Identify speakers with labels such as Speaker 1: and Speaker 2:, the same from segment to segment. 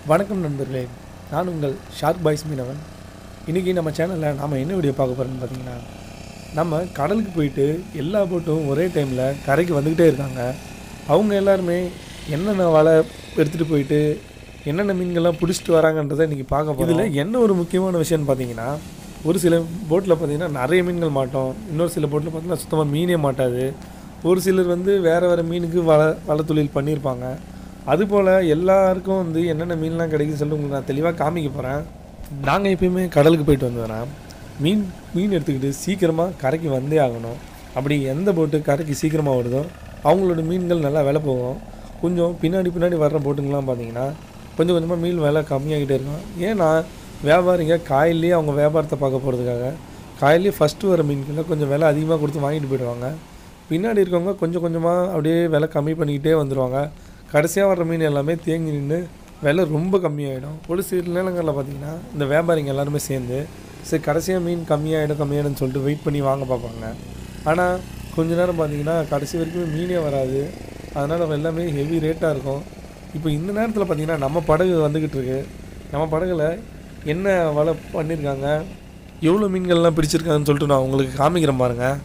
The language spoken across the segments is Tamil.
Speaker 1: வணக்கம் நண்பர்களே நான் உங்கள் ஷார்க் பாய்ஸ் மீனவன் இன்றைக்கி நம்ம சேனலில் நாம் என்ன வீடியோ பார்க்க போகிறோம்னு பார்த்தீங்கன்னா நம்ம கடலுக்கு போயிட்டு எல்லா போட்டும் ஒரே டைமில் கரைக்கு வந்துக்கிட்டே இருக்காங்க அவங்க எல்லாருமே என்னென்ன வலை எடுத்துகிட்டு போயிட்டு என்னென்ன மீன்கள்லாம் பிடிச்சிட்டு வராங்கன்றதை இன்றைக்கி பார்க்க போகிறோம் இதில் என்ன ஒரு முக்கியமான விஷயம்னு பார்த்தீங்கன்னா ஒரு சில போட்டில் பார்த்தீங்கன்னா நிறைய மீன்கள் மாட்டோம் இன்னொரு சில போட்டில் பார்த்தீங்கன்னா சுத்தமாக மீனே மாட்டாது ஒரு சிலர் வந்து வேறு வேறு மீனுக்கு வலை வலை தொழில் பண்ணியிருப்பாங்க அதுபோல் எல்லாருக்கும் வந்து என்னென்ன மீன்லாம் கிடைக்குன்னு சொல்லிட்டு உங்களுக்கு நான் தெளிவாக காமிக்க போகிறேன் நாங்கள் எப்பயுமே கடலுக்கு போயிட்டு வந்தோன்னா மீன் மீன் எடுத்துக்கிட்டு சீக்கிரமாக கரைக்கு வந்தே ஆகணும் அப்படி எந்த போட்டு கரைக்கு சீக்கிரமாக வருதோ அவங்களோட மீன்கள் நல்லா விலை போகும் கொஞ்சம் பின்னாடி பின்னாடி வர்ற போட்டுங்கெலாம் பார்த்தீங்கன்னா கொஞ்சம் கொஞ்சமாக மீன் விலை கம்மியாகிட்டே இருக்கும் ஏன்னா வியாபாரிங்க காயிலே அவங்க வியாபாரத்தை பார்க்க போகிறதுக்காக காயிலே ஃபஸ்ட்டு வர மீன்களை கொஞ்சம் விலை அதிகமாக கொடுத்து வாங்கிட்டு போயிடுவாங்க பின்னாடி இருக்கவங்க கொஞ்சம் கொஞ்சமாக அப்படியே விலை கம்மி பண்ணிக்கிட்டே வந்துடுவாங்க கடைசியாக வர்ற மீன் எல்லாமே தேங்கி நின்று விலை ரொம்ப கம்மியாயிடும் ஒரு சில நேரங்களில் பார்த்தீங்கன்னா இந்த வியாபாரிங்க எல்லாருமே சேர்ந்து சரி கடைசியாக மீன் கம்மியாகிடும் கம்மியாயிடும்னு சொல்லிட்டு வெயிட் பண்ணி வாங்க பார்ப்பாங்க ஆனால் கொஞ்ச நேரம் பார்த்தீங்கன்னா கடைசி வரைக்கும் மீனே வராது அதனால் எல்லாமே ஹெவி ரேட்டாக இருக்கும் இப்போ இந்த நேரத்தில் பார்த்தீங்கன்னா நம்ம படகு வந்துக்கிட்டு இருக்கு நம்ம படகுல என்ன வலை பண்ணியிருக்காங்க எவ்வளோ மீன்கள்லாம் பிடிச்சிருக்காங்கன்னு சொல்லிட்டு நான் உங்களுக்கு காமிக்கிறேன் பாருங்கள்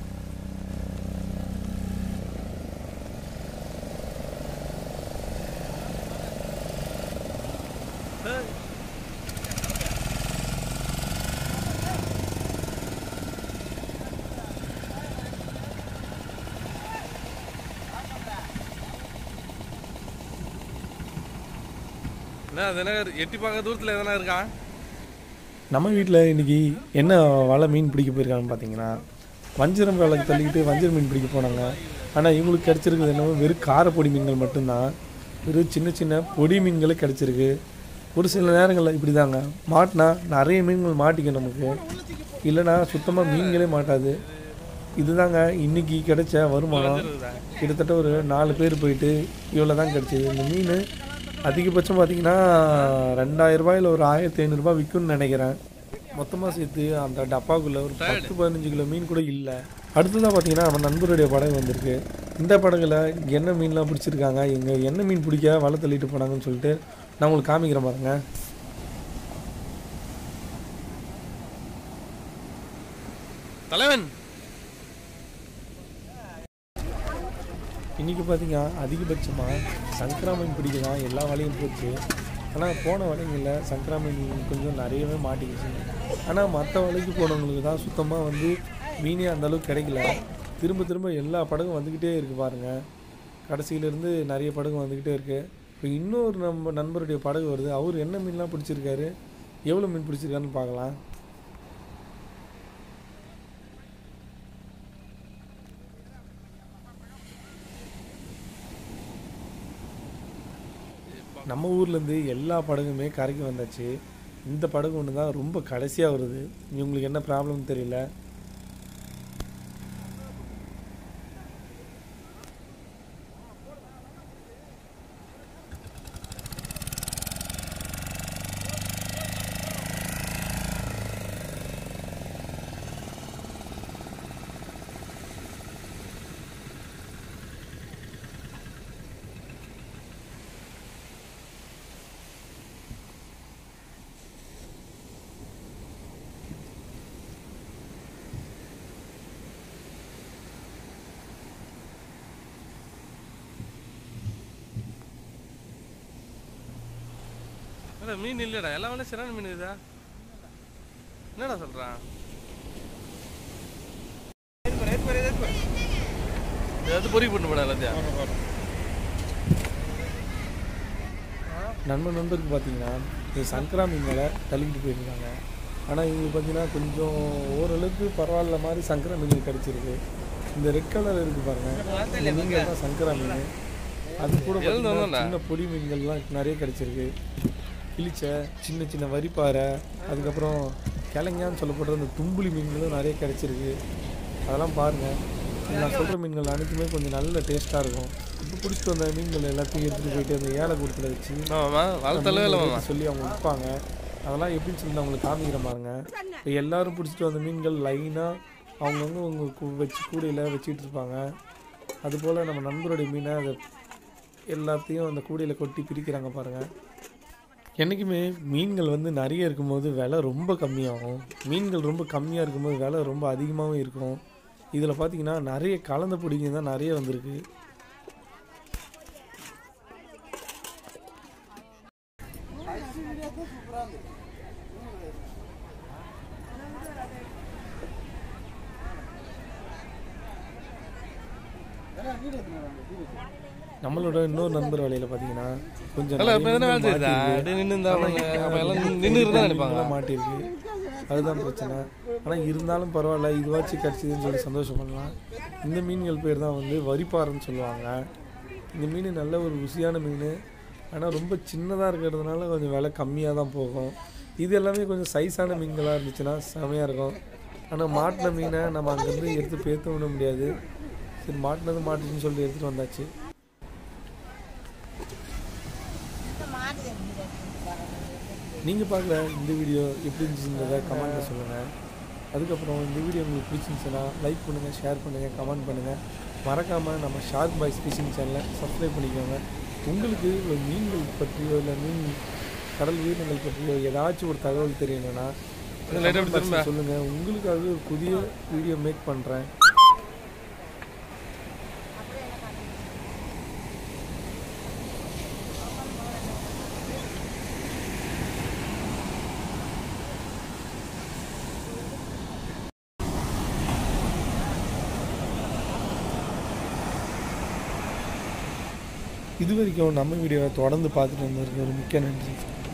Speaker 2: என்ன அது என்ன எட்டி பார்க்க தூரத்தில் எதனா இருக்கா
Speaker 1: நம்ம வீட்டில் இன்றைக்கி என்ன வலை மீன் பிடிக்க போயிருக்காங்கன்னு பார்த்தீங்கன்னா வஞ்சிரம் வலைக்கு தள்ளிக்கிட்டு வஞ்சிரம் மீன் பிடிக்க போனாங்க ஆனால் இவங்களுக்கு கிடச்சிருக்குது என்னவோ வெறும் காரப்பொடி மீன்கள் மட்டும்தான் வெறும் சின்ன சின்ன பொடி மீன்களே கிடச்சிருக்கு ஒரு சில நேரங்களில் இப்படி தாங்க மாட்டினா நிறைய மீன்கள் மாட்டிக்கும் நமக்கு இல்லைன்னா சுத்தமாக மீன்களே மாட்டாது இதுதாங்க இன்னைக்கு கிடைச்ச வருமானம் கிட்டத்தட்ட ஒரு நாலு பேர் போயிட்டு இவ்வளோ தான் கிடச்சிது இந்த மீன் அதிகபட்சம் பார்த்தீங்கன்னா ரெண்டாயிரம் ரூபாயில் ஒரு ஆயிரத்தி ஐநூறுரூபா விற்கும்னு நினைக்கிறேன் மொத்தமாக சேர்த்து அந்த டப்பாக்குள்ளே ஒரு பத்து பதினஞ்சு கிலோ மீன் கூட இல்லை அடுத்ததாக பார்த்தீங்கன்னா நம்ம நண்பருடைய படகு வந்திருக்கு இந்த படகுல என்ன மீன்லாம் பிடிச்சிருக்காங்க எங்கே என்ன மீன் பிடிக்க வலை தள்ளிட்டு போனாங்கன்னு சொல்லிட்டு நான் உங்களுக்கு காமிக்கிறேன் பாருங்க
Speaker 2: தலைவன்
Speaker 1: இன்றைக்கி பார்த்தீங்கன்னா அதிகபட்சமாக சங்கரா மீன் பிடிக்கலாம் எல்லா வலையும் போச்சு ஆனால் போன வலைங்களில் சங்கரா மீன் கொஞ்சம் நிறையவே மாட்டிக்கிச்சு ஆனால் மற்ற வலைக்கு போனவங்களுக்கு தான் சுத்தமாக வந்து மீனே அந்த அளவுக்கு கிடைக்கல திரும்ப திரும்ப எல்லா படகும் வந்துக்கிட்டே இருக்குது பாருங்கள் கடைசியிலேருந்து நிறைய படகு வந்துக்கிட்டே இருக்குது இப்போ இன்னொரு நம்ம நண்பருடைய படகு வருது அவர் என்ன மீன்லாம் பிடிச்சிருக்காரு எவ்வளோ மீன் பிடிச்சிருக்காருன்னு பார்க்கலாம் நம்ம ஊர்லேருந்து எல்லா படகுமே கரைக்கு வந்தாச்சு இந்த படகு ஒன்று தான் ரொம்ப கடைசியாக வருது இவங்களுக்கு என்ன ப்ராப்ளம் தெரியல
Speaker 2: இல்லை மீன் இல்லைடா எல்லா வேலையும் சரியான மீன் இதா என்னடா சொல்கிறான் ஏதாவது பொறி பண்ணு போடா எல்லாத்தையும்
Speaker 1: நண்பன் நண்பருக்கு பார்த்தீங்கன்னா இந்த சங்கரா மீன் மேலே தள்ளிக்கிட்டு போயிருக்காங்க ஆனால் இவங்களுக்கு பார்த்தீங்கன்னா கொஞ்சம் ஓரளவுக்கு பரவாயில்ல மாதிரி சங்கரா மீன் கிடச்சிருக்கு இந்த ரெட் கலர் இருக்குது பாருங்கள் இந்த மீன்கள் தான் சங்கரா மீன் அது கூட
Speaker 2: எழுந்து
Speaker 1: பார்த்தீங்கன்னா
Speaker 2: வந்தோம்டா.
Speaker 1: சின்ன பொடி மீன்கள்லாம் நிறைய கிடச்சிருக்கு கிளிச்சை சின்ன சின்ன வரிப்பாறை அதுக்கப்புறம் கிழங்கான்னு சொல்லப்படுற அந்த தும்புலி மீன்களும் நிறைய கிடச்சிருக்கு அதெல்லாம் பாருங்கள் நான் சொல்கிற மீன்கள் அனைத்துமே கொஞ்சம் நல்ல டேஸ்ட்டாக இருக்கும் இப்போ பிடிச்சிட்டு வந்த மீன்கள் எல்லாத்தையும் எடுத்துகிட்டு போயிட்டு அந்த ஏழை கொடுத்துல வச்சு
Speaker 2: மாமா வளர்த்தளவே இல்லை மாமா
Speaker 1: மீன்கள் சொல்லி அவங்க விற்பாங்க அதெல்லாம் எப்படின்னு சொல்லி நான் உங்களுக்கு காமிக்கிற பாருங்க இப்போ எல்லாரும் பிடிச்சிட்டு வந்த மீன்கள் லைனாக அவங்கவுங்க அவங்க கு- வச்சு கூடையில் வச்சுட்டு இருப்பாங்க அதுபோல் நம்ம நண்பருடைய மீனை அதை எல்லாத்தையும் அந்த கூடையில் கொட்டி பிரிக்கிறாங்க பாருங்கள் என்றைக்குமே மீன்கள் வந்து நிறைய இருக்கும்போது விலை ரொம்ப கம்மியாகும் மீன்கள் ரொம்ப கம்மியாக இருக்கும்போது விலை ரொம்ப அதிகமாகவும் இருக்கும் இதில் பார்த்தீங்கன்னா நிறைய கலந்த பிடிங்க தான் நிறைய வந்திருக்கு நம்மளோட இன்னொரு நண்பர் வேலையில் பார்த்தீங்கன்னா கொஞ்சம்
Speaker 2: இல்ல,
Speaker 1: நிறைய
Speaker 2: இப்ப எதனா
Speaker 1: மீன்கள்
Speaker 2: வேலை செய்யுதா?
Speaker 1: மாட்டியிருக்கு.
Speaker 2: அப்படியே நின்னு இருந்தா
Speaker 1: ஆனா
Speaker 2: அவங்க-
Speaker 1: இப்ப
Speaker 2: அப்ப எல்லாம்
Speaker 1: பெரிய
Speaker 2: நின்னு இருந்தா
Speaker 1: பெரிய
Speaker 2: நினைப்பாங்க.
Speaker 1: மீன்கள்லாம் மாட்டியிருக்கு அதுதான் பிரச்சனை ஆனால் இருந்தாலும் பரவாயில்ல இதுவாச்சும் கிடச்சிதுன்னு சொல்லி சந்தோஷப்படலாம் இந்த மீன்கள் பேர் தான் வந்து வரிப்பாறைன்னு சொல்லுவாங்க இந்த மீன் நல்ல ஒரு ருசியான மீன் ஆனால் ரொம்ப சின்னதாக இருக்கிறதுனால கொஞ்சம் விலை கம்மியாக தான் போகும் இது எல்லாமே கொஞ்சம் சைஸான மீன்களாக இருந்துச்சுன்னா செமையாக இருக்கும் ஆனால் மாட்டின மீனை நம்ம அங்கேருந்து எடுத்து பேர்த்து விட முடியாது சரி மாட்டினது மாட்டுச்சுன்னு சொல்லி எடுத்துகிட்டு வந்தாச்சு நீங்கள் பார்க்குற இந்த வீடியோ எப்படி இருந்துச்சுன்றதை கமெண்ட்டில் சொல்லுங்கள் அதுக்கப்புறம் இந்த வீடியோ உங்களுக்கு பிடிச்சிருந்துச்சுன்னா லைக் பண்ணுங்கள் ஷேர் பண்ணுங்கள் கமெண்ட் பண்ணுங்கள் மறக்காமல் நம்ம ஷார்க் பாய்ஸ் ஃபிஷிங் சேனலை சப்ஸ்கிரைப் பண்ணிக்கோங்க உங்களுக்கு ஒரு மீன்கள் பற்றியோ இல்லை மீன் கடல் உயிரினங்கள் பற்றியோ ஏதாச்சும் ஒரு தகவல் தெரியணும்னா
Speaker 2: லைட்டா அப்படி திரும்ப.
Speaker 1: சொல்லுங்கள் உங்களுக்காக ஒரு புதிய வீடியோ மேக் பண்ணுறேன் இது வரைக்கும் நம்ம வீடியோவை தொடர்ந்து பார்த்துட்டு வந்ததுக்கு ஒரு மிக்க நன்றி